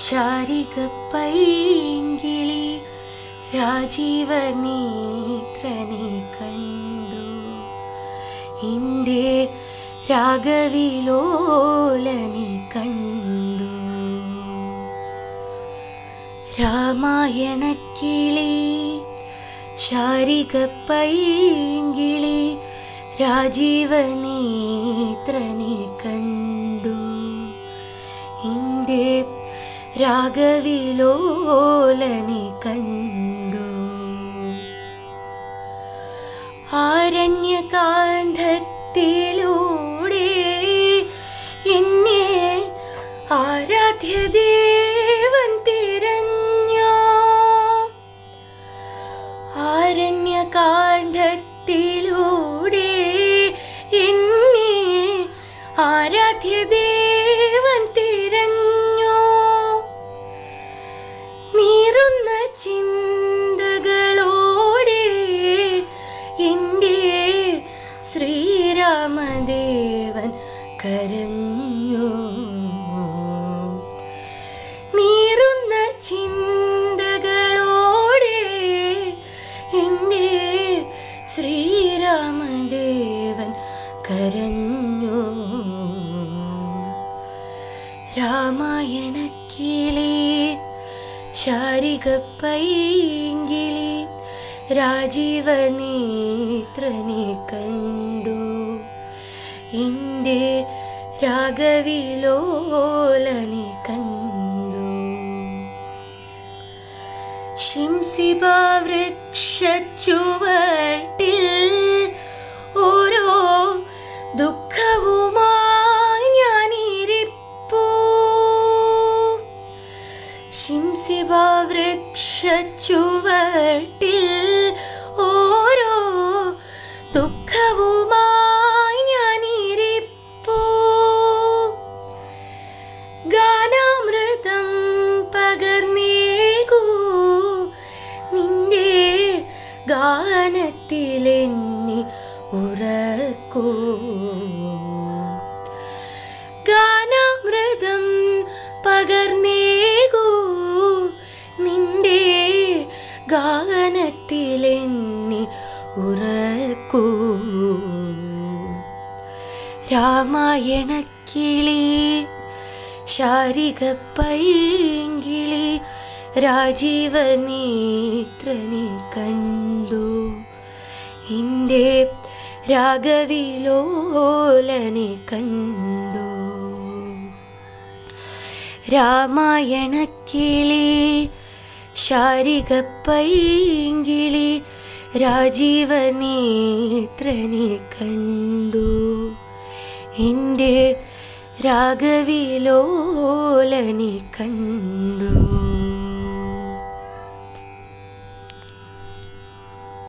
ശാരിക പൈങ്കിളി രാജീവ നേത്രനെ കണ്ടു എൻ്റെ രാഗവിലോലനെ കണ്ടു രാമായണക്കിളി ശാരിക പൈങ്കിളി രാജീവ നേത്രനെ കണ്ടു എൻ്റെ രാഗവിലോലനെ കണ്ടു ആരണ്യകാന്ഡത്തിലൂടെ എന്നെ ആരാധ്യദേവൻ തിരഞ്ഞോ ആരണ്യകാന്ഡത്തിലൂടെ എന്നെ ആരാധ്യദേവൻ തിരഞ്ഞോ നീറുന്ന ചിന്തകളോടെ എൻ്റെ ശ്രീരാമദേവൻ കരഞ്ഞു നീറുന്ന ചിന്തകളോടെ എൻ്റെ ശ്രീരാമദേവൻ കരഞ്ഞു രാമായണക്കിളി ശാരിക പൈങ്കിളി രാജീവ നേത്രനെ കണ്ടു എൻ്റെ രാഗവിലോലനെ കണ്ടു ശിംസിബവൃക്ഷച്ചുവട്ടിൽ ഓരോ ദുഃഖവുമായി ഞാനിരിപ്പൂ ശിംസിബവൃക്ഷച്ചുവട്ടിൽ ഓരോ ദുഃഖവുമായി ഞാനിരിപ്പൂ ഗാനാമൃതം പകർന്നേകൂ നിന്റെ ഗാനത്തിലെന്നെ ഉറക്കൂ ഗാനാമൃതം പകർന്നേകൂ നിന്റെ ഗാനത്തിലെന്നെ ഉറക്കൂ രാമായണക്കിളി ശാരിക പൈങ്കിളി രാജീവ നേത്രനെ കണ്ടു എൻ്റെ രാഗവിലോലനെ കണ്ടു രാമായണക്കിളി ശാരിക പൈങ്കിളി രാജീവ നേത്രനെ കണ്ടു എൻ്റെ രാഗവിലോലനെ കണ്ടു